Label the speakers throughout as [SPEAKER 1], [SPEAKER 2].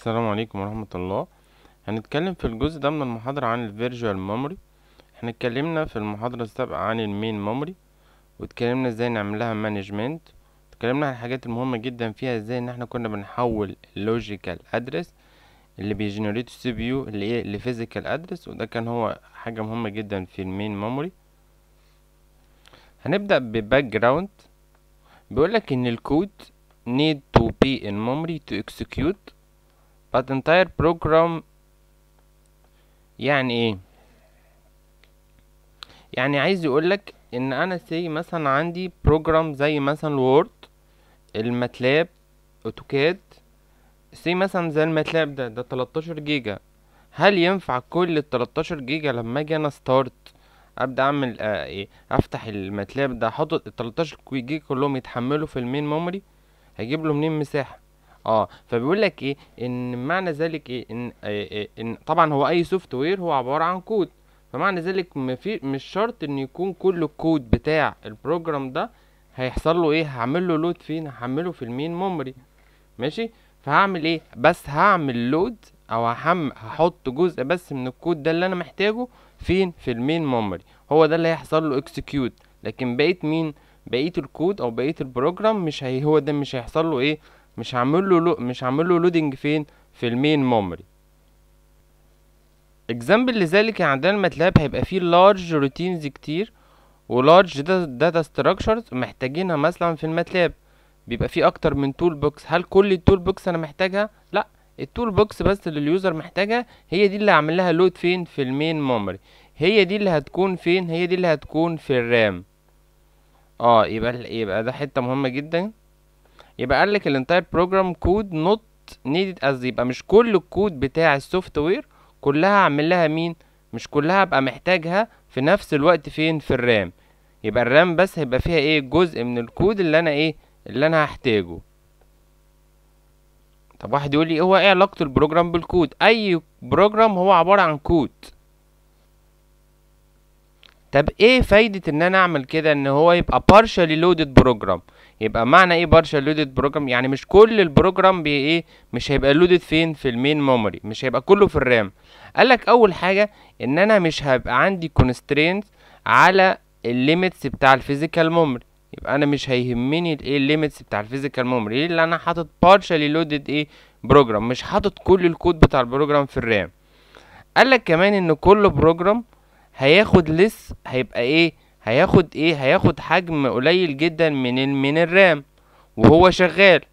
[SPEAKER 1] السلام عليكم ورحمة الله هنتكلم في الجزء ده من المحاضرة عن ال Virtual Memory احنا اتكلمنا في المحاضرة السابقة عن المين memory واتكلمنا ازاي نعملها مانجمنت اتكلمنا عن الحاجات المهمة جدا فيها ازاي ان احنا كنا بنحول اللوجيكال ادرس اللي بيجنريت السي بي يو لايه لفيزيكال ادرس وده كان هو حاجة مهمة جدا في المين memory هنبدأ بباك جراوند بيقولك ان الكود need to be in memory to execute but entire program يعني ايه يعني عايز يقولك ان انا سي مثلا عندي بروجرام زي مثلا الوورد الماتلاب اوتوكاد سي مثلا زي الماتلاب ده ده 13 جيجا هل ينفع كل ال 13 جيجا لما اجي انا ستارت ابدا اعمل آه ايه افتح الماتلاب ده احط ال 13 جيجا كلهم يتحملوا في المين ميموري هجيب له منين مساحه اه فبيقول لك ايه ان معنى ذلك ايه ان, إيه إن طبعا هو اي سوفت وير هو عباره عن كود فمعنى ذلك مفي مش شرط ان يكون كل الكود بتاع البروجرام ده هيحصل له ايه هعمل له لود فين هحمله في المين ميموري ماشي فهعمل ايه بس هعمل لود او هحم هحط جزء بس من الكود ده اللي انا محتاجه فين في المين ميموري هو ده اللي هيحصل له اكسكيوت لكن بقيه مين بقيه الكود او بقيه البروجرام مش هي هو ده مش هيحصل له ايه مش هعمل له لو مش هعمل له لودنج فين في المين ميموري اكزامبل لذلك عندنا الماتلاب هيبقى فيه لارج روتينز كتير ولارج داتا ستراكشرز محتاجينها مثلا في الماتلاب بيبقى فيه اكتر من تول بوكس هل كل التول بوكس انا محتاجها لا التول بوكس بس اللي اليوزر محتاجها هي دي اللي هعمل لها لود فين في المين ميموري هي دي اللي هتكون فين هي دي اللي هتكون في الرام اه يبقى يبقى ده حته مهمه جدا يبقى قال لك الانتاير بروجرام كود نوت نيدد از يبقى مش كل الكود بتاع السوفت وير كلها اعمل لها مين مش كلها ابقى محتاجها في نفس الوقت فين في الرام يبقى الرام بس هيبقى فيها ايه جزء من الكود اللي انا ايه اللي انا هحتاجه طب واحد يقول لي هو ايه علاقه البروجرام بالكود اي بروجرام هو عباره عن كود طب ايه فايدة ان انا اعمل كده ان هو يبقى partially loaded program يبقى معنى ايه partially loaded program يعني مش كل البروجرام بي ايه مش هيبقى loaded فين في المين ميموري مش هيبقى كله في الرام قالك اول حاجة ان انا مش هيبقى عندي constraints على الليميتس بتاع الفيزيكال ميموري يبقى انا مش هيهمني الايه الليميتس بتاع الفيزيكال ميموري ليه اللي انا حاطط partially loaded ايه بروجرام مش حاطط كل الكود بتاع البروجرام في الرام قالك كمان ان كل بروجرام هياخد لس هيبقى ايه هياخد ايه هياخد حجم قليل جدا من ال من الرام وهو شغال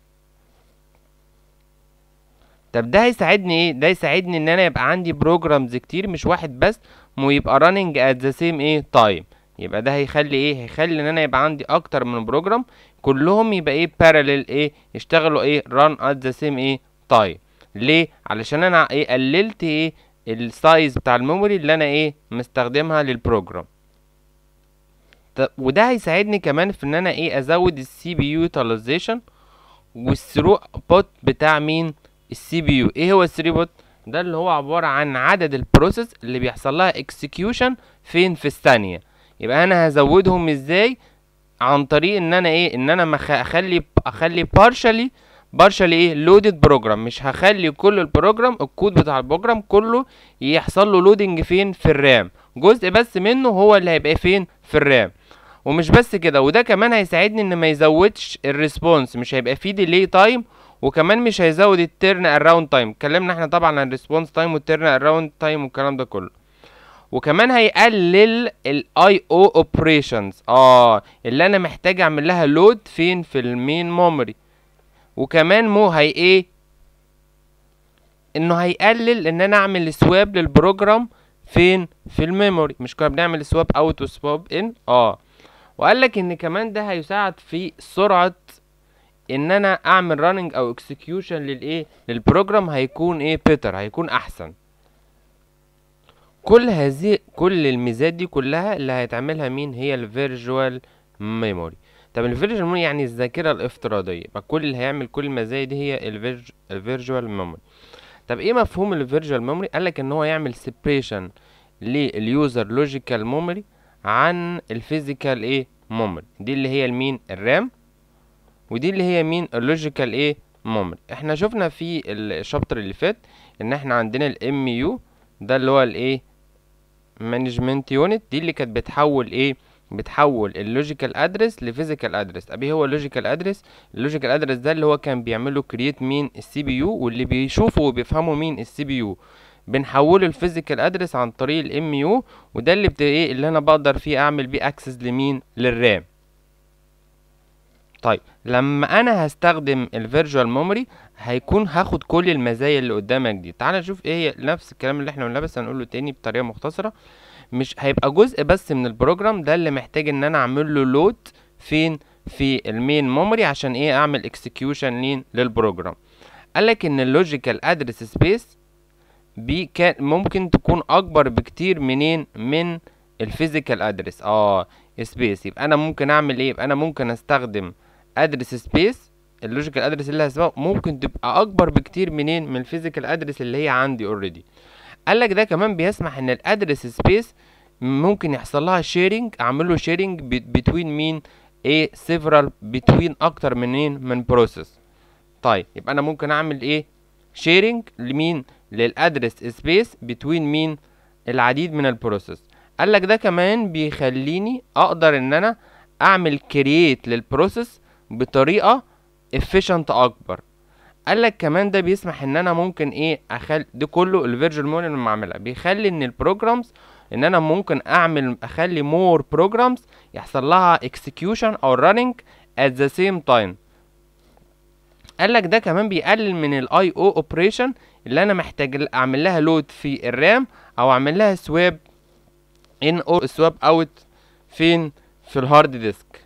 [SPEAKER 1] طب ده هيساعدني ايه ده يساعدني ان انا يبقى عندي بروجرامز كتير مش واحد بس ويبقى running at the same ايه time يبقى ده هيخلي ايه هيخلي ان انا يبقى عندي اكتر من بروجرام كلهم يبقى ايه parallel ايه يشتغلوا ايه run at the same ايه time ليه علشان انا ايه قللت ايه السايز بتاع الميموري اللي انا ايه مستخدمها للبروجرام وده هيساعدني كمان في ان انا ايه ازود السي بي يو يوتيلايزيشن والثرو بوت بتاع مين السي بي يو ايه هو الثرو بوت ده اللي هو عباره عن عدد البروسيس اللي بيحصل لها اكسكيوشن فين في الثانيه يبقى انا هزودهم ازاي عن طريق ان انا ايه ان انا مخ... اخلي اخلي بارشالي بارشال ايه لودد بروجرام مش هخلي كل البروجرام الكود بتاع البروجرام كله يحصل له لودنج فين في الرام جزء بس منه هو اللي هيبقى فين في الرام ومش بس كده وده كمان هيساعدني ان ما يزودش الريسبونس مش هيبقى فيه ديلي تايم وكمان مش هيزود التيرن اراوند تايم اتكلمنا احنا طبعا عن الريسبونس تايم والتيرن اراوند تايم والكلام ده كله وكمان هيقلل الاي او اوبريشنز اه اللي انا محتاج اعمل لها لود فين في المين ميموري وكمان مو هي ايه انه هيقلل ان انا اعمل سواب للبروجرام فين في الميموري مش كنا بنعمل سواب اوت وسواب ان اه وقال لك ان كمان ده هيساعد في سرعه ان انا اعمل راننج او اكسكيوشن للايه للبروجرام هيكون ايه بيتر هيكون احسن كل هذه كل الميزات دي كلها اللي هيتعملها مين هي الفيرجوال ميموري طب الفيرجوال ميموري يعني الذاكره الافتراضيه يبقى كل اللي هيعمل كل المزايا دي هي الفيرجوال ميموري طب ايه مفهوم الفيرجوال ميموري قالك ان هو يعمل سيبريشن لليوزر لوجيكال ميموري عن الفيزيكال ايه ميموري دي اللي هي المين الرام ودي اللي هي مين اللوجيكال ايه ميموري احنا شفنا في الشابتر اللي فات ان احنا عندنا الام يو ده اللي هو الايه مانجمنت يونت دي اللي كانت بتحول ايه بتحول اللوجيكال ادرس لفيزيكال ادرس ابي هو اللوجيكال ادرس اللوجيكال ادرس ده اللي هو كان بيعمله كرييت مين السي بي يو واللي بيشوفه وبيفهمه مين السي بي يو بنحوله الفيزيكال ادرس عن طريق الام يو وده اللي بت ايه اللي انا بقدر فيه اعمل بيه اكسس لمين للرام طيب لما انا هستخدم الفيرجوال ميموري هيكون هاخد كل المزايا اللي قدامك دي تعال نشوف ايه هي نفس الكلام اللي احنا قلناه بس هنقوله تاني بطريقه مختصره مش هيبقى جزء بس من البروجرام ده اللي محتاج ان انا اعمل له لود فين في المين ميموري عشان ايه اعمل اكسكيوشن لين للبروجرام قالك ان اللوجيكال ادرس سبيس بي كان ممكن تكون اكبر بكتير منين من الفيزيكال ادرس اه سبيس يبقى انا ممكن اعمل ايه يبقى انا ممكن استخدم ادرس سبيس اللوجيكال ادرس اللي هسيبها ممكن تبقى اكبر بكتير منين من الفيزيكال ادرس اللي هي عندي اوريدي قال لك ده كمان بيسمح ان الادرس سبيس ممكن يحصل لها شيرنج اعمل له شيرنج بتوين مين ايه سيفرال بتوين اكتر منين من بروسيس طيب يبقى انا ممكن اعمل ايه شيرنج لمين للادرس سبيس بتوين مين العديد من البروسيس قال لك ده كمان بيخليني اقدر ان انا اعمل كرييت للبروسيس بطريقه efficient اكبر قال لك كمان ده بيسمح ان انا ممكن ايه اخلي ده كله الفيرجوال موديل اللي بعملها بيخلي ان البروجرامز ان انا ممكن اعمل اخلي مور بروجرامز يحصل لها اكسكيوشن او راننج at the same time قال لك ده كمان بيقلل من الاي او اوبريشن اللي انا محتاج اعمل لها لود في الرام او اعمل لها سواب ان او سواب اوت فين في الهارد ديسك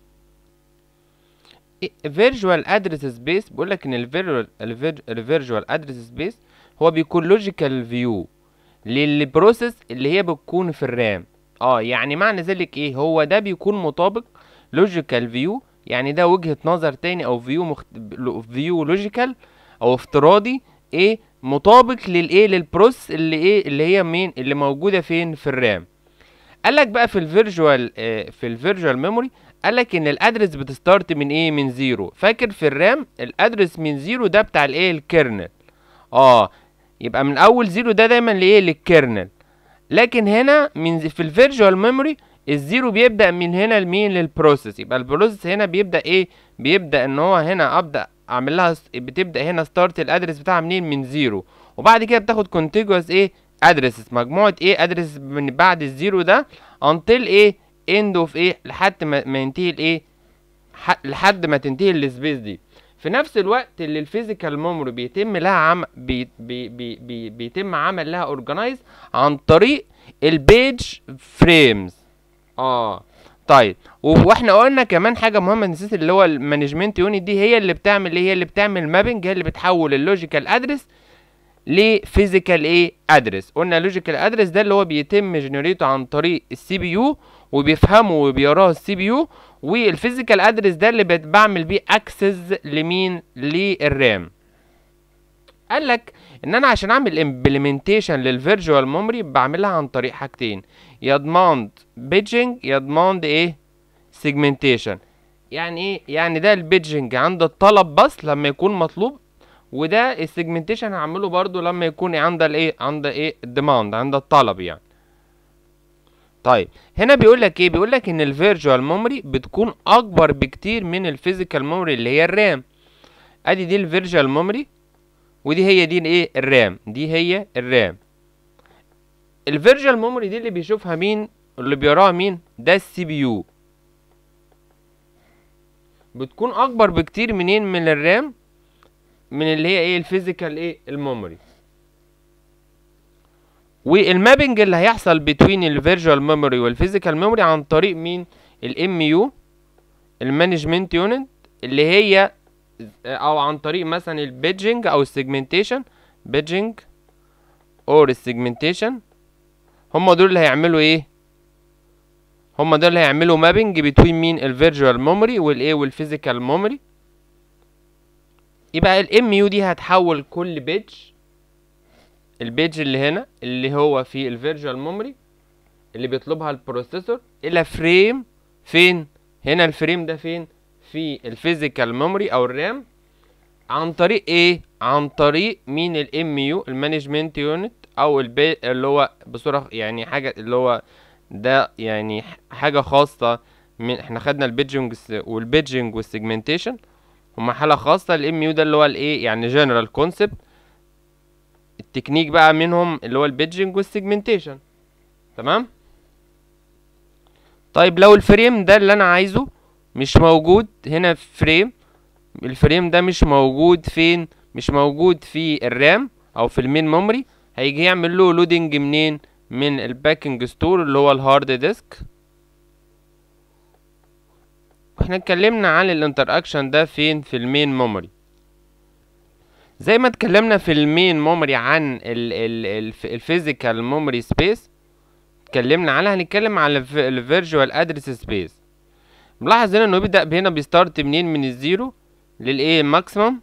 [SPEAKER 1] فيرجوال ادرس سبيس بيقول لك ان الفيرجوال الفيرجوال ادرس سبيس هو بيكون لوجيكال فيو للبروسيس اللي هي بتكون في الرام اه يعني معنى ذلك ايه هو ده بيكون مطابق لوجيكال فيو يعني ده وجهة نظر تاني او فيو مخت... فيو لوجيكال او افتراضي ايه مطابق للايه للبروس اللي ايه اللي هي مين اللي موجوده فين في الرام قال لك بقى في الفيرجوال آه في الفيرجوال ميموري قال لك ان الادرس بتستارت من ايه من زيرو فاكر في الرام الادرس من زيرو ده بتاع الايه الكيرنل اه يبقى من اول زيرو ده دايما لايه للكيرنل لكن هنا من في الفيرجوال ميموري الزيرو بيبدا من هنا لمين للبروسيس يبقى البروسيس هنا بيبدا ايه بيبدا ان هو هنا ابدا اعمل لها بتبدا هنا ستارت الادرس بتاعها منين من زيرو وبعد كده بتاخد كونتيجوس ايه ادرسز مجموعه ايه ادرس من بعد الزيرو ده انتل ايه اند اوف ايه لحد ما, ما ينتهي الايه لحد ما تنتهي السبيس دي في نفس الوقت اللي الفيزيكال ميموري بيتم لها عم بي بي بي بي بيتم عمل لها اورجنايز عن طريق البيج فريمز اه طيب واحنا قلنا كمان حاجه مهمه نسيت اللي هو المانجمنت يونت دي هي اللي بتعمل ايه هي اللي بتعمل مابنج هي اللي بتحول اللوجيكال ادرس لفيزيكال ايه ادرس قلنا لوجيكال ادرس ده اللي هو بيتم جنريته عن طريق السي بي يو وبيفهمه وبيقراه السي بي يو والفيزيكال ادرس ده اللي بعمل بيه اكسس لمين للرام قال لك ان انا عشان اعمل امبلمنتيشن للفيرجوال ميموري بعملها عن طريق حاجتين يا ضماند بيدجنج يا ضماند ايه سيجمنتيشن يعني ايه يعني ده البيدجنج عند الطلب بس لما يكون مطلوب وده السيجمنتيشن هعمله برضو لما يكون عند الايه عند ايه الديماند عند الطلب يعني طيب هنا بيقول لك ايه بيقول لك ان الفيرجوال ميموري بتكون اكبر بكتير من الفيزيكال ميموري اللي هي الرام ادي دي الفيرجوال ميموري ودي هي دي الايه الرام دي هي الرام الفيرجوال ميموري دي اللي بيشوفها مين اللي بيقراها مين ده السي بي يو بتكون اكبر بكتير منين من الرام من اللي هي ايه الفيزيكال ايه الميموري والمابنج اللي هيحصل بين الفيرجوال ميموري والفيزيكال ميموري عن طريق مين الام يو المانجمنت يونت اللي هي او عن طريق مثلا البيدجنج او السيجمنتيشن بيدجنج اور السيجمنتيشن هم دول اللي هيعملوا ايه هم دول اللي هيعملوا مابنج بين مين الفيرجوال ميموري والايه والفيزيكال ميموري يبقى الام يو دي هتحول كل بيج البيج اللي هنا اللي هو في الفيرجوال ميموري اللي بيطلبها البروسيسور الى فريم فين هنا الفريم ده فين في الفيزيكال ميموري او الرام عن طريق ايه عن طريق مين الام يو المانجمنت يونت او البي اللي هو بصوره يعني حاجه اللي هو ده يعني حاجه خاصه من احنا خدنا البيدجنج والبيدجنج والسيجمنتيشن هما حاله خاصه الام يو ده اللي هو الايه يعني جنرال كونسبت التكنيك بقى منهم اللي هو البيدجنج والسيجمنتيشن تمام طيب لو الفريم ده اللي انا عايزه مش موجود هنا في فريم الفريم ده مش موجود فين مش موجود في الرام او في المين ميموري هيجي يعمل له لودنج منين من الباكنج ستور اللي هو الهارد ديسك احنا اتكلمنا عن الانتر اكشن ده فين في المين ميموري زي ما اتكلمنا في المين ميموري عن الفيزيكال ميموري سبيس اتكلمنا عنها هنتكلم على الفيرجوال ادرس سبيس ملاحظ هنا انه بيبدا هنا بيستارت منين من الزيرو للايه ماكسيمم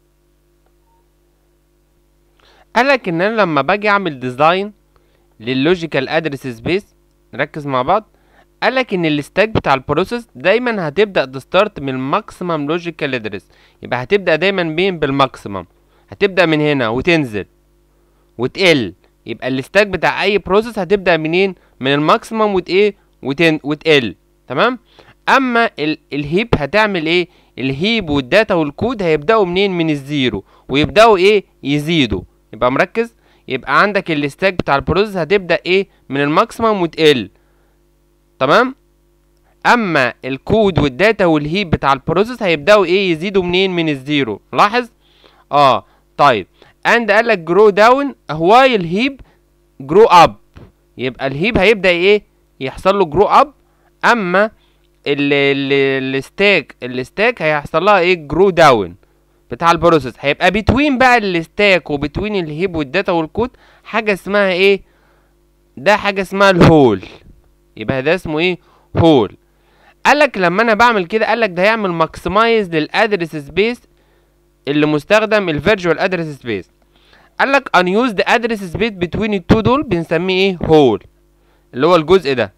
[SPEAKER 1] قالك ان انا لما باجي اعمل ديزاين لللوجيكال ادرس سبيس نركز مع بعض قالك ان الستاك بتاع البروسيس دايما هتبدا تستارت من الماكسيمم لوجيكال ادرس يبقى هتبدا دايما بين بالماكسيمم هتبدا من هنا وتنزل وتقل يبقى الستاك بتاع اي بروسيس هتبدا منين من الماكسيمم وتايه وتن وتقل تمام اما ال الهيب هتعمل ايه الهيب والداتا والكود هيبداوا منين من الزيرو ويبداوا ايه يزيدوا يبقى مركز يبقى عندك الستاك بتاع البروسيس هتبدا ايه من الماكسيمم وتقل تمام اما الكود والداتا والهيب بتاع البروسيس هيبداوا ايه يزيدوا منين من الزيرو لاحظ اه طيب اند قال لك جرو داون while هيب جرو اب يبقى الهيب هيبدا ايه يحصل له جرو اب اما الستاك الستاك هيحصل لها ايه جرو داون بتاع البروسيس هيبقى بتوين بقى الستاك وبتوين الهيب والداتا والكود حاجه اسمها ايه ده حاجه اسمها الهول يبقى ده اسمه ايه هول قالك لما انا بعمل كده قالك ده هيعمل ماكسمايز للادرس سبيس اللي مستخدم الفيرجوال ادرس سبيس قالك unused address space between التو دول بنسميه ايه هول اللي هو الجزء ده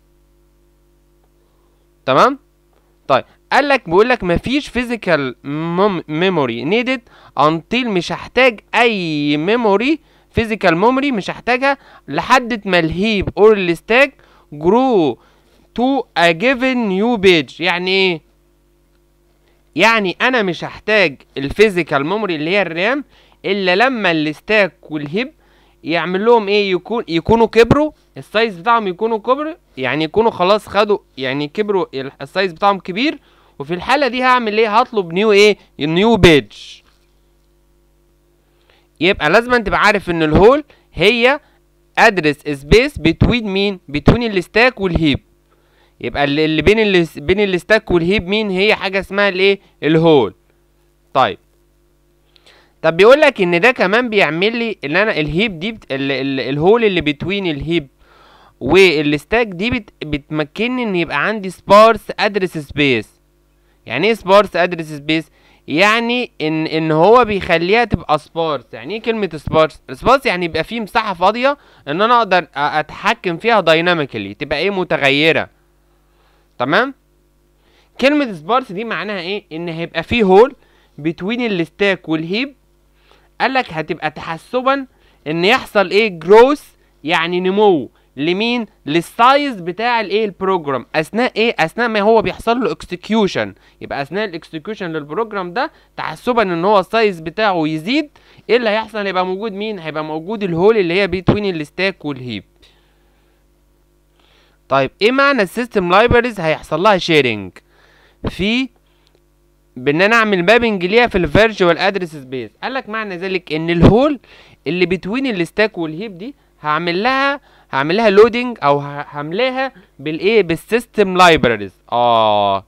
[SPEAKER 1] تمام طيب قال لك بيقول لك مفيش فيزيكال ميموري نيدد انتل مش هحتاج اي ميموري فيزيكال ميموري مش هحتاجها لحد ما الهيب اور الستاك جرو تو ا جيفن نيو بيج يعني ايه يعني انا مش هحتاج الفيزيكال ميموري اللي هي الرام الا لما الستاك والهيب يعمل لهم ايه يكون يكونوا كبروا السايز بتاعهم يكونوا كبر يعني يكونوا خلاص خدوا يعني كبروا السايز بتاعهم كبير وفي الحاله دي هعمل ايه هطلب نيو ايه نيو بيج يبقى لازم تبقى عارف ان الهول هي ادرس سبيس بتوين مين بتوين الستاك والهيب يبقى اللي بين اللي بين الستاك والهيب مين هي حاجه اسمها الايه الهول طيب طب بيقول لك ان ده كمان بيعمل لي ان انا الهيب دي بت... ال... ال... الهول اللي بتوين الهيب والستاك دي بت... بتمكنني ان يبقى عندي سبارس ادرس سبيس يعني ايه سبارس ادرس سبيس يعني ان ان هو بيخليها تبقى سبارس يعني ايه كلمه سبارس سبارس يعني يبقى فيه مساحه فاضيه ان انا اقدر اتحكم فيها دايناميكالي تبقى ايه متغيره تمام كلمه سبارس دي معناها ايه ان هيبقى فيه هول بتوين الستاك والهيب قالك هتبقى تحسبا ان يحصل ايه جروث يعني نمو لمين للسايز بتاع الايه البروجرام اثناء ايه اثناء ما هو بيحصل له اكسكيوشن يبقى اثناء الاكسكيوشن للبروجرام ده تحسبا ان هو السايز بتاعه يزيد ايه اللي هيحصل هيبقى موجود مين هيبقى موجود الهول اللي هي بين الستاك والهيب طيب ايه معنى السيستم لايبرز هيحصل لها شيرنج في بان انا اعمل مابنج ليها في الفيرجوال ادرس سبيس قال لك معنى ذلك ان الهول اللي بتوين الستاك والهيب دي هعمل لها هعمل لها لودنج او هملاها بالايه بالسيستم لايبراريز اه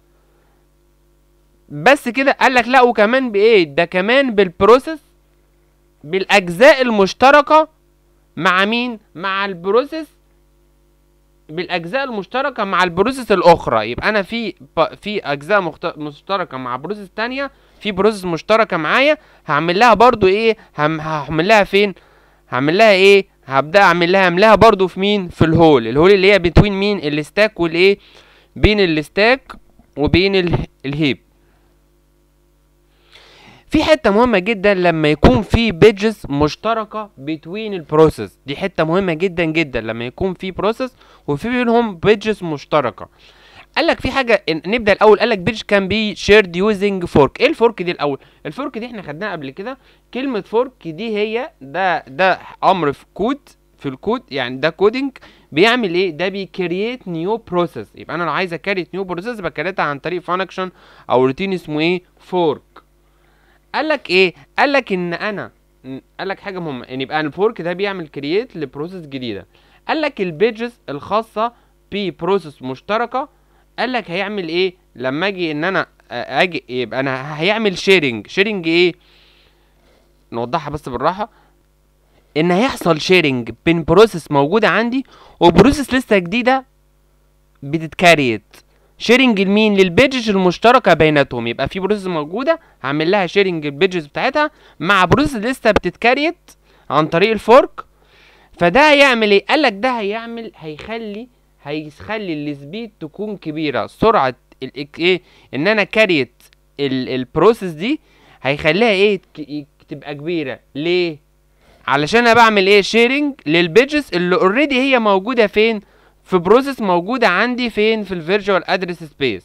[SPEAKER 1] بس كده قال لك لا وكمان بايه ده كمان بالبروسيس بالاجزاء المشتركه مع مين مع البروسيس بالاجزاء المشتركه مع البروسيس الاخرى يبقى انا في في اجزاء مخت... مشتركه مع بروسيس تانية في بروسيس مشتركه معايا هعمل لها برضو ايه هم... هعمل لها فين هعمل لها ايه هبدا اعمل لها املاها برضو في مين في الهول الهول اللي هي بتوين مين الستاك والايه بين الستاك وبين ال... الهيب في حته مهمه جدا لما يكون في بيجز مشتركه بين البروسيس دي حته مهمه جدا جدا لما يكون في بروسيس وفي بينهم بيجز مشتركه قال لك في حاجه إن- نبدا الاول قال لك بيج كان بي شيرد يوزنج فورك ايه الفورك دي الاول الفورك دي احنا خدناها قبل كده كلمه فورك دي هي ده ده امر في كود في الكود يعني ده كودنج بيعمل ايه ده بيكرييت نيو بروسيس يبقى انا لو عايز اكريت نيو بروسيس بكريتها عن طريق فانكشن او روتين اسمه ايه فورك قال لك ايه قال لك ان انا م، قال لك حاجه مهمه ان يبقى الفورك ده بيعمل كرييت لبروسيس جديده قال لك البيجز الخاصه ببروسيس مشتركه قال لك هيعمل ايه لما اجي ان انا آه، اجي يبقى انا هيعمل شيرنج شيرنج ايه نوضحها بس بالراحه ان هيحصل شيرنج بين بروسيس موجوده عندي وبروسيس لسه جديده بتتكريت شيرنج لمين للبيجز المشتركه بيناتهم يبقى في بروسيس موجوده هعمل لها شيرنج البيجز بتاعتها مع بروسيس لسه بتتكريت عن طريق الفورك فده هيعمل ايه قال لك ده هيعمل هيخلي هيخلي السبيد تكون كبيره سرعه ال ايه ان انا كاريت ال- البروسيس دي هيخليها ايه ك- تبقى كبيره ليه علشان انا بعمل ايه شيرنج للبيجز اللي اوريدي هي موجوده فين في بروسيس موجوده عندي فين في الفيرتشوال ادرس سبيس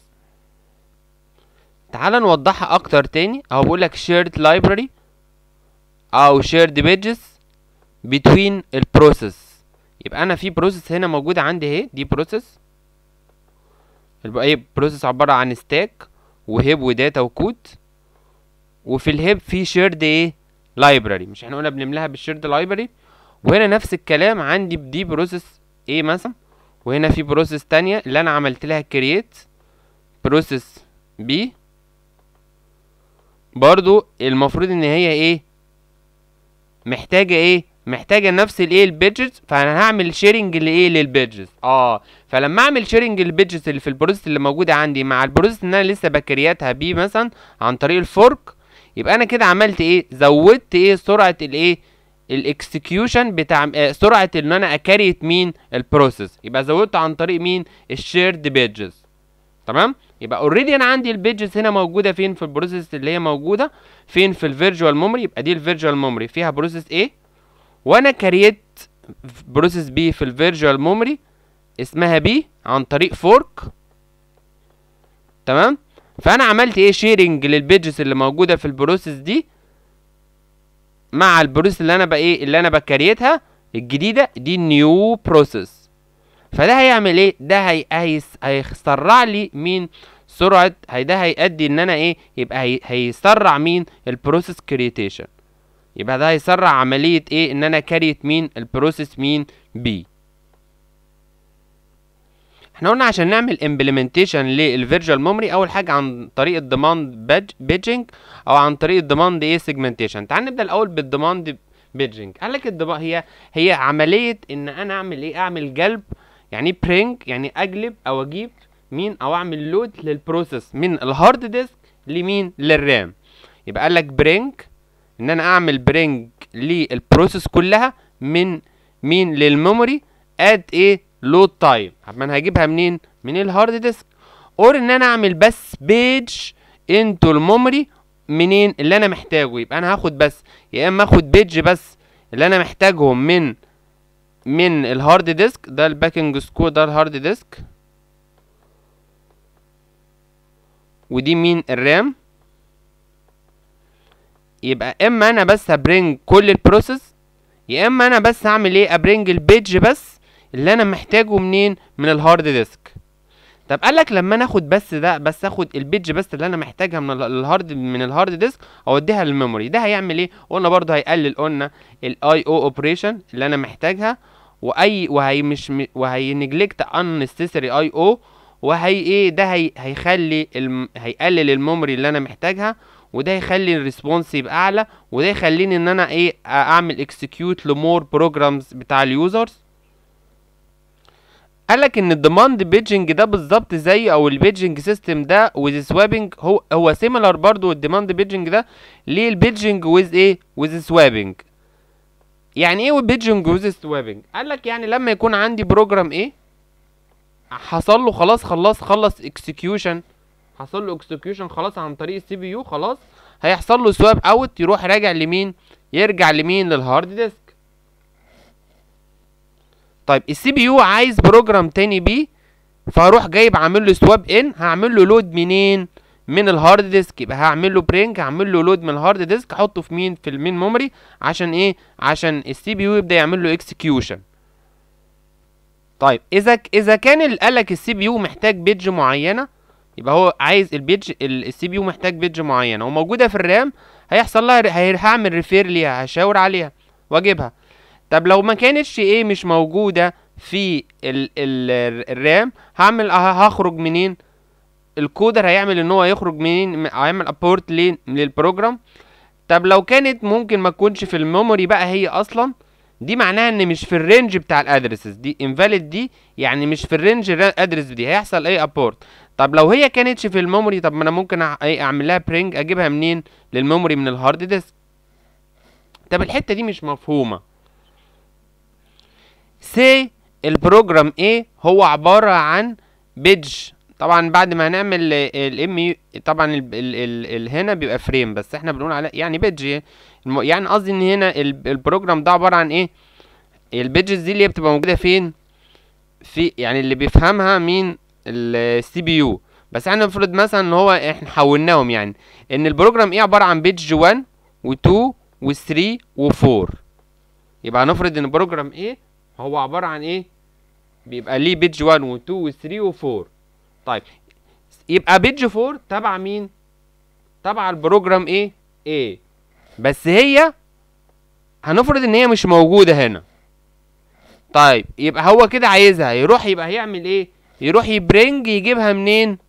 [SPEAKER 1] تعال نوضحها اكتر تاني اهو بقول لك shared library او shared pages between البروسيس يبقى انا في بروسيس هنا موجوده عندي اهي دي بروسيس يبقى ايه بروسيس عباره عن ستاك وهيب وداتا وكود وفي الهيب في شيرد ايه لايبراري مش احنا قلنا بنملاها بالشيرد لايبراري وهنا نفس الكلام عندي دي بروسيس ايه مثلا وهنا في بروسيس تانية اللي انا عملت لها كرييت بروسيس بي برضو المفروض ان هي ايه محتاجه ايه محتاجه نفس الايه البيجز فانا هعمل شيرنج لايه للبيجز اه فلما اعمل شيرنج للبيجز اللي في البروسيس اللي موجوده عندي مع البروسيس اللي انا لسه بكرياتها بيه مثلا عن طريق الفورك يبقى انا كده عملت ايه زودت ايه سرعه الايه الاكسكيوشن بتاع آه سرعه ان انا اكريت مين البروسيس يبقى زودت عن طريق مين الشيرد بيجز تمام يبقى اوريدي انا عندي البيجز هنا موجوده فين في البروسيس اللي هي موجوده فين في الفيرجوال ميموري يبقى دي الفيرجوال ميموري فيها بروسيس A وانا كريت بروسيس B في الفيرجوال ميموري اسمها B عن طريق فورك تمام فانا عملت ايه شيرنج للبيجز اللي موجوده في البروسيس دي مع البروسيس اللي انا بقى ايه اللي انا بكريتها الجديده دي نيو بروسيس فده هيعمل ايه ده هي هيس- هيسرع لي مين سرعه هي ده هيؤدي ان انا ايه يبقى هي هيسرع مين البروسيس كريتيشن يبقى ده هيسرع عمليه ايه ان انا كريت مين البروسيس مين بي احنا قلنا عشان نعمل امبلمنتيشن للفيرجوال ميموري اول حاجه عن طريق الديماند بيجنج او عن طريق الديماند ايه سيجمنتيشن تعال نبدا الاول بالديماند بيجنج قال لك الديما هي هي عمليه ان انا اعمل ايه اعمل جلب يعني ايه برينج يعني اجلب او اجيب مين او اعمل لود للبروسيس من الهارد ديسك لمين للرام يبقى قال لك برينج ان انا اعمل برينج للبروسيس كلها من مين للميموري اد ايه لود تايم ما انا هجيبها منين من الهارد ديسك اور ان انا اعمل بس بيج انتو الميموري منين اللي انا محتاجه يبقى انا هاخد بس يا اما اخد بيج بس اللي انا محتاجهم من من الهارد ديسك ده الباكنج سكو ده الهارد ديسك ودي مين الرام يبقى اما انا بس هبرنج كل البروسيس يا اما انا بس هعمل ايه ابرنج البيج بس اللي انا محتاجه منين من الهارد ديسك طب قال لك لما انا اخد بس ده بس اخد البيج بس اللي انا محتاجها من ال- الهارد من الهارد ديسك اوديها للميموري ده هيعمل ايه قلنا برضه هيقلل قلنا الاي او اوبريشن اللي انا محتاجها واي وهي مش م- وهي نجلكت unnecessary اي او وهي ايه ده هي هيخلي الم... هيقلل الميموري اللي انا محتاجها وده يخلي الريسبونس يبقى اعلى وده يخليني ان انا ايه اعمل اكسكيوت لمور بروجرامز بتاع اليوزرز قالك ان الديماند بيجنج ده بالظبط زي او البيجنج سيستم ده وذ سوابنج هو هو سيميلر برضو الديماند بيجنج ده للبيجنج وذ ايه وذ سوابنج يعني ايه بيجنج وذ سوابنج قالك يعني لما يكون عندي بروجرام ايه حصل له خلاص خلاص خلص اكسكيوشن حصل له اكسكيوشن خلاص عن طريق السي بي يو خلاص هيحصل له سواب اوت يروح راجع لمين يرجع لمين للهارد ديسك طيب السي بي يو عايز بروجرام تاني بيه فهروح جايب عامل له سواب ان هعمل له لود منين من الهارد ديسك يبقى هعمل له برينج هعمل له لود من الهارد ديسك احطه في مين في المين ميموري عشان ايه عشان السي بي يو يبدا يعمل له اكسكيوشن طيب اذا ك- اذا كان قال لك السي بي يو محتاج بيدج معينه يبقى هو عايز البيدج السي بي يو محتاج بيدج معينه وموجوده في الرام هيحصل لها ر- هي- هعمل ريفير ليها هشاور عليها واجيبها طب لو ما كانتش ايه مش موجوده في ال ال الرام هعمل ه- هخرج منين الكودر هيعمل ان هو يخرج منين م- هيعمل ابورت لين للبروجرام طب لو كانت ممكن ما تكونش في الميموري بقى هي اصلا دي معناها ان مش في الرينج بتاع الادرسز دي انفاليد دي يعني مش في الرينج الادرس دي هيحصل ايه ابورت طب لو هي كانتش في الميموري طب ما انا ممكن أع- ايه اعمل لها برينج اجيبها منين للميموري من الهارد ديسك طب الحته دي مش مفهومه سي البروجرام ايه هو عباره عن بيدج طبعا بعد ما هنعمل الام طبعا ال ال ال ال هنا بيبقى فريم بس احنا بنقول عليه يعني بيدج الم- يعني قصدي ان هنا ال- البروجرام ده عباره عن ايه البيدجز دي اللي هي بتبقى موجوده فين في يعني اللي بيفهمها مين السي بي يو بس احنا نفرض مثلا ان هو احنا حولناهم يعني ان البروجرام ايه عباره عن بيدج 1 و2 و3 و4 يبقى هنفرض ان البروجرام ايه هو عباره عن ايه بيبقى ليه بيدج 1 و2 و3 و4 طيب يبقى بيدج 4 تبع مين تبع البروجرام ايه ايه بس هي هنفرض ان هي مش موجوده هنا طيب يبقى هو كده عايزها يروح يبقى هيعمل ايه يروح يبرنج يجيبها منين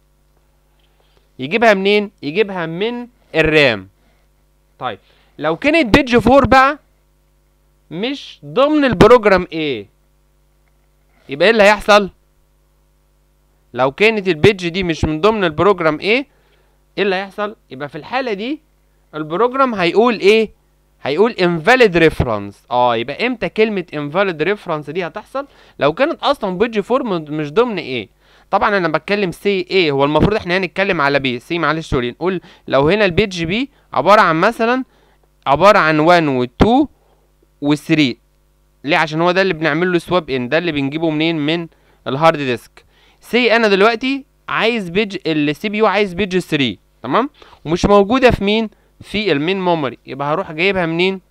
[SPEAKER 1] يجيبها منين يجيبها من الرام طيب لو كانت بيدج 4 بقى مش ضمن البروجرام ايه يبقى ايه اللي هيحصل لو كانت البيدج دي مش من ضمن البروجرام ايه ايه اللي هيحصل يبقى في الحاله دي البروجرام هيقول ايه هيقول invalid reference اه يبقى امتى كلمه invalid reference دي هتحصل لو كانت اصلا بيدج 4 م- مش ضمن ايه طبعا انا بتكلم سي ايه هو المفروض احنا هنتكلم على بي سي معلش سوري نقول لو هنا البيدج بي عباره عن مثلا عباره عن 1 و2 و3 ليه عشان هو ده اللي بنعمل له سواب ان ده اللي بنجيبه منين من الهارد ديسك سي انا دلوقتي عايز بيج السي بي يو عايز بيج 3 تمام ومش موجوده في مين في المين ميموري يبقى هروح جايبها منين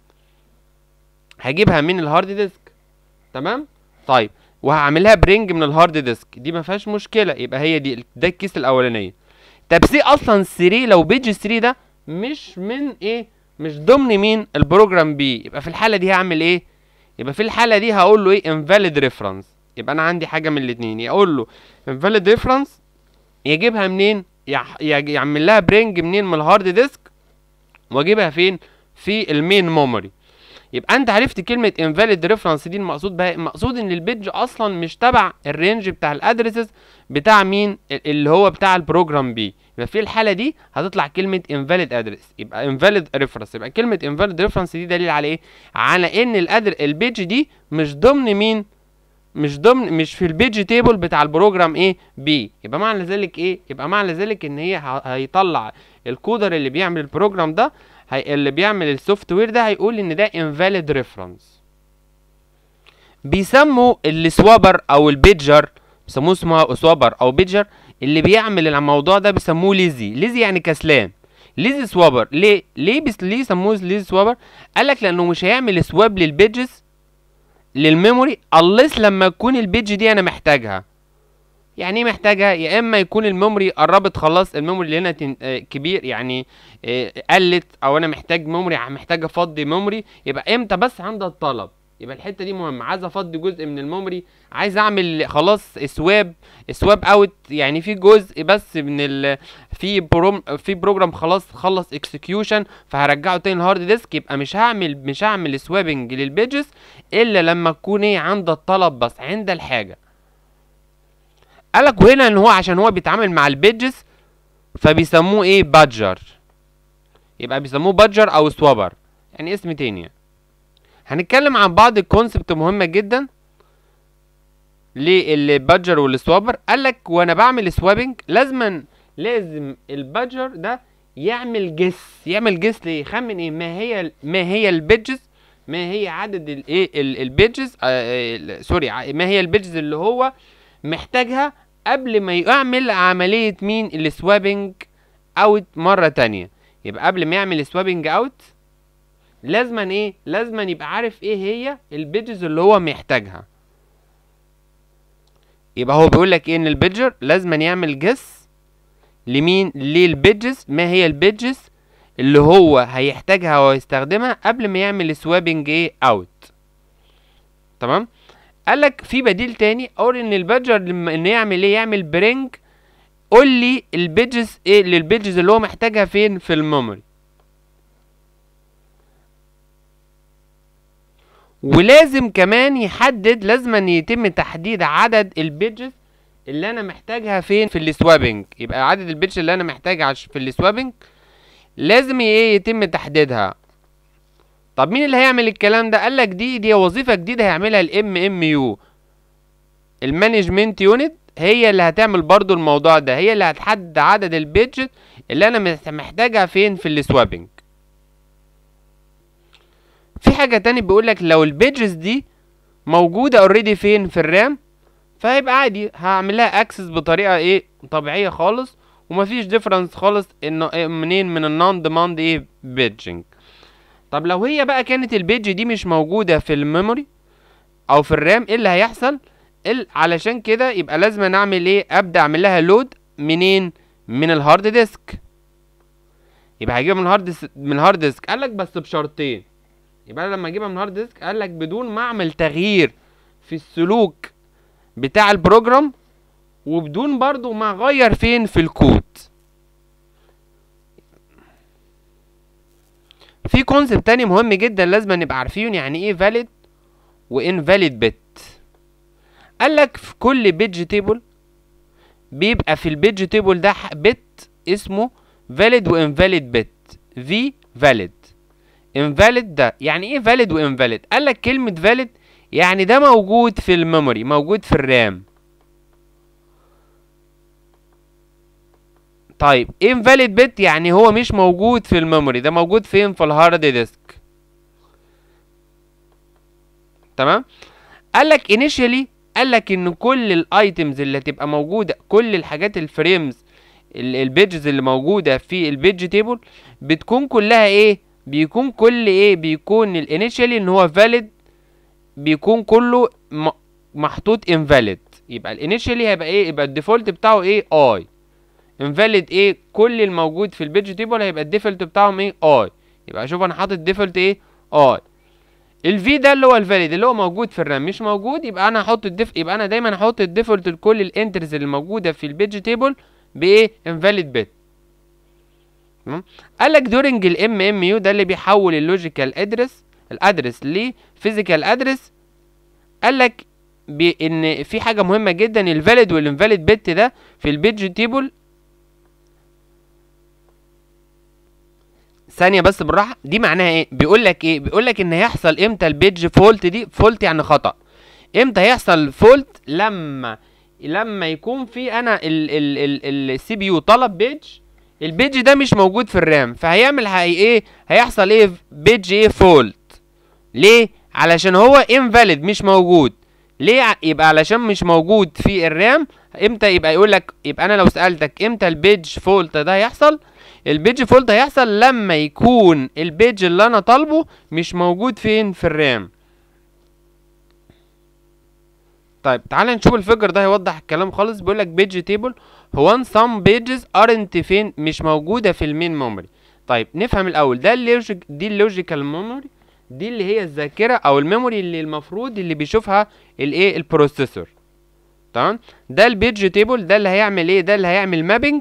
[SPEAKER 1] هجيبها من الهارد ديسك تمام طيب وهعملها برينج من الهارد ديسك دي ما فيهاش مشكله يبقى هي دي ده الكيس الاولانيه طب سي اصلا 3 لو بيج 3 ده مش من ايه مش ضمن مين البروجرام بي يبقى في الحاله دي هعمل ايه يبقى في الحاله دي هقول له ايه invalid reference يبقى انا عندي حاجه من الاثنين يا اقول له invalid reference يجيبها منين يع- يع- يعمل لها برينج منين من الهارد ديسك واجيبها فين في المين ميموري يبقى انت عرفت كلمه invalid reference دي المقصود بها المقصود ان البيج اصلا مش تبع الرينج بتاع الادرسز بتاع مين ال- اللي هو بتاع البروجرام بي يبقى في الحاله دي هتطلع كلمه invalid address يبقى invalid reference يبقى كلمه invalid reference دي دليل على ايه على ان الادر البيج دي مش ضمن مين مش ضمن مش في البيج تيبل بتاع البروجرام ايه بي يبقى معنى ذلك ايه يبقى معنى ذلك ان هي ه- هيطلع الكودر اللي بيعمل البروجرام ده هي اللي بيعمل السوفت وير ده هيقول ان ده invalid reference بيسموا السوابر او البيجر بيسموه اسمه سوابر او بيجر اللي بيعمل الموضوع ده بيسموه ليزي ليزي يعني كسلان ليزي سوابر ليه ليه بس ليه سموه ليزي سوابر قال لك لانه مش هيعمل سواب للبيجز للميموري unless لما تكون البيج دي انا محتاجها يعني ايه محتاجها يا اما يكون الميموري قربت خلاص الميموري اللي هنا تن... آه كبير يعني آه قلت او انا محتاج ميموري محتاج افضي ميموري يبقى امتى بس عند الطلب يبقى الحته دي مهمه عايز افضي جزء من الميموري عايز اعمل خلاص سواب سواب اوت يعني في جزء بس من ال في بروم في بروجرام خلاص خلص اكسكيوشن فهرجعه تاني الهارد ديسك يبقى مش هعمل مش هعمل سوابنج للبيجز الا لما تكون ايه عند الطلب بس عند الحاجه قالك وهنا ان هو عشان هو بيتعامل مع البيجز فبيسموه ايه بادجر يبقى بيسموه بادجر او سوابر يعني اسم تاني يعني. هنتكلم عن بعض الكونسبت مهمه جدا للبادجر والسوابر قالك وانا بعمل سوابنج لازما لازم البادجر ده يعمل جس يعمل جس ليه يخمن ايه ما هي ما هي البيجز ما هي عدد الايه البيجز آه سوري ع- ما هي البيجز اللي هو محتاجها قبل ما يعمل عملية مين السوابنج اوت مرة تانية يبقى قبل ما يعمل سوابنج اوت لازما ايه لازما يبقى عارف ايه هي البيجز اللي هو محتاجها يبقى هو بيقول لك ايه ان البيجر لازما يعمل جس لمين للبيجز ما هي البيجز اللي هو هيحتاجها ويستخدمها قبل ما يعمل سوابنج ايه اوت تمام قال لك في بديل تاني اور ان البيجر لما انه يعمل ايه يعمل برينج قول لي البيجز ايه للبيجز اللي هو محتاجها فين في الميموري ولازم كمان يحدد لازم أن يتم تحديد عدد البيجز اللي انا محتاجها فين في السوابنج يبقى عدد البيجز اللي انا محتاجها عش- في السوابنج لازم ايه يتم تحديدها طب مين اللي هيعمل الكلام ده قال لك دي دي وظيفه جديده هيعملها الام ام يو المانجمنت يونت هي اللي هتعمل برضو الموضوع ده هي اللي هتحدد عدد البيجز اللي انا مح- محتاجها فين في السوابنج في حاجه تاني بيقول لك لو البيجز دي موجوده اوريدي فين في الرام فهيبقى عادي هعمل لها اكسس بطريقه ايه طبيعيه خالص ومفيش ديفرنس خالص انه إيه منين من النون ديماند ايه بيجنج طب لو هي بقى كانت البيج دي مش موجوده في الميموري او في الرام ايه اللي هيحصل ال- علشان كده يبقى لازم أنا اعمل ايه ابدا اعمل لها لود منين من الهارد ديسك يبقى هجيبها من الهارد ديس- من الهارد ديسك قال لك بس بشرطين يبقى انا لما اجيبها من الهارد ديسك قال لك بدون ما اعمل تغيير في السلوك بتاع البروجرام وبدون برضو ما اغير فين في الكود في كونسبت تاني مهم جدا لازم نبقى عارفين يعني ايه valid و invalid bit قال لك في كل بيج تيبل بيبقى في البيج تيبل ده بت اسمه valid و invalid bit v valid invalid ده يعني ايه valid و invalid قال لك كلمة valid يعني ده موجود في الميموري موجود في الرام طيب invalid bit يعني هو مش موجود في الميموري ده موجود فين في الهارد ديسك تمام قال لك initially قال لك ان كل الايتمز اللي هتبقى موجوده كل الحاجات الفريمز البيجز اللي موجوده في البيج تيبل بتكون كلها ايه بيكون كل ايه بيكون الانيشالي ان هو valid بيكون كله م- محطوط invalid يبقى الانيشالي هيبقى ايه يبقى الديفولت بتاعه ايه اي invalid ايه كل الموجود في البيج تيبل هيبقى الديفولت بتاعهم ايه اي يبقى شوف انا حاطط ديفولت ايه اي الفي ده اللي هو الفاليد اللي هو موجود في الرام مش موجود يبقى انا هحط الديف يبقى انا دايما هحط الديفولت لكل الانترز اللي موجوده في البيج تيبل بايه انفاليد بت تمام قال لك دورنج الام ام يو ده اللي بيحول اللوجيكال ادرس الادرس لفيزيكال ادرس قال لك ان في حاجه مهمه جدا الفاليد والانفاليد بت ده في البيج تيبل ثانيه بس بالراحه دي معناها ايه بيقول لك ايه بيقول لك ان هيحصل امتى البيج فولت دي فولت يعني خطا امتى هيحصل فولت لما لما يكون في انا السي بي يو طلب بيج البيج ده مش موجود في الرام فهيعمل هي ايه هيحصل ايه بيج ايه فولت ليه علشان هو انفاليد مش موجود ليه ع- يبقى علشان مش موجود في الرام امتى يبقى يقول لك يبقى انا لو سالتك امتى البيج فولت ده هيحصل البيج فولت هيحصل لما يكون البيج اللي انا طالبه مش موجود فين في الرام طيب تعال نشوف الفيجر ده هيوضح الكلام خالص بيقول لك بيج تيبل هو ان some pages aren't فين مش موجوده في المين ميموري طيب نفهم الاول ده اللوجيك دي اللوجيكال ميموري دي اللي هي الذاكره او الميموري اللي المفروض اللي بيشوفها الايه البروسيسور تمام ده البيج تيبل ده اللي هيعمل ايه ده اللي هيعمل مابينج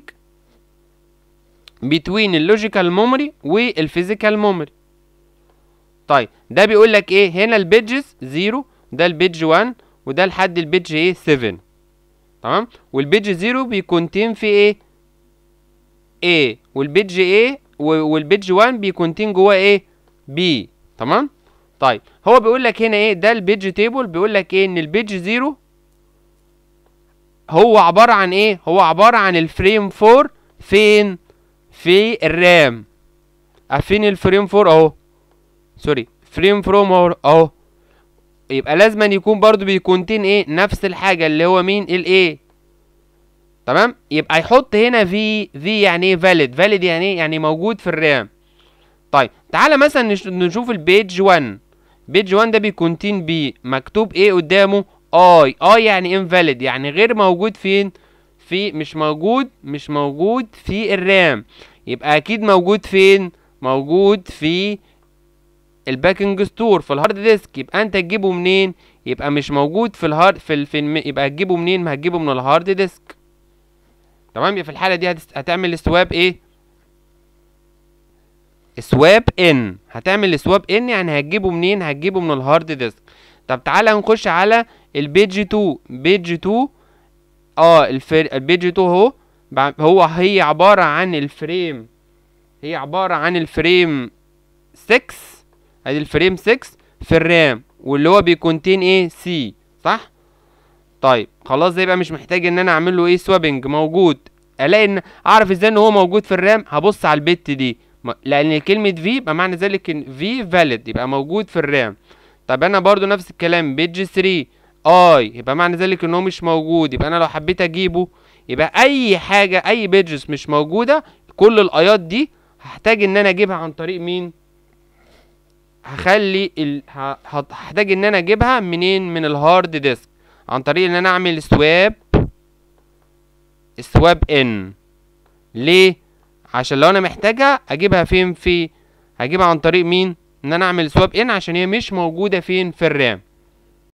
[SPEAKER 1] بين اللوجيكال ميموري والفيزيكال ميموري طيب ده بيقول لك ايه هنا البيجز 0 ده البيج 1 وده لحد البيج ايه 7 تمام والبيج 0 بيكونتين في ايه A والبيج A و- والبيج 1 بيكونتين جواه ايه B تمام طيب هو بيقول لك هنا ايه ده البيج تيبل بيقول لك ايه ان البيج 0 هو عبارة عن ايه هو عبارة عن الفريم 4 فين في الرام فين الفريم فور اهو سوري فريم فروم اهو اهو يبقى لازم أن يكون برضو بيكونتين ايه نفس الحاجه اللي هو مين الايه تمام يبقى يحط هنا في في يعني ايه فاليد فاليد يعني ايه يعني موجود في الرام طيب تعالى مثلا نش- نشوف البيج 1 بيج 1 ده بيكونتين بي مكتوب ايه قدامه اي اي يعني انفاليد يعني غير موجود فين في مش موجود مش موجود في الرام يبقى اكيد موجود فين موجود في الباكنج ستور في الهارد ديسك يبقى انت تجيبه منين يبقى مش موجود في الهارد في, ال- في الم... يبقى هتجيبه منين ما هتجيبه من الهارد ديسك تمام يبقى في الحاله دي هتست... هتعمل سواب ايه سواب ان هتعمل سواب ان يعني هتجيبه منين هتجيبه من الهارد ديسك طب تعالى نخش على البيج 2 بيج 2 اه الفر... البيج 2 اهو بع- هو هي عباره عن الفريم هي عباره عن الفريم 6 ادي الفريم 6 في الرام واللي هو بيكونتين ايه سي صح طيب خلاص ده يبقى مش محتاج ان انا اعمل له ايه سوابنج موجود الاقي ان اعرف ازاي ان هو موجود في الرام هبص على البت دي م- لان كلمه في يبقى معنى ذلك ان في فاليد يبقى موجود في الرام طب انا برضو نفس الكلام بيج 3 اي يبقى معنى ذلك ان هو مش موجود يبقى انا لو حبيت اجيبه يبقى اي حاجه اي بيجز مش موجوده كل الايات دي هحتاج ان انا اجيبها عن طريق مين هخلي ال... ه- هت- هحتاج ان انا اجيبها منين من الهارد ديسك عن طريق ان انا اعمل سواب سواب ان ليه عشان لو انا محتاجها اجيبها فين في هجيبها عن طريق مين ان انا اعمل سواب ان عشان هي مش موجوده فين في الرام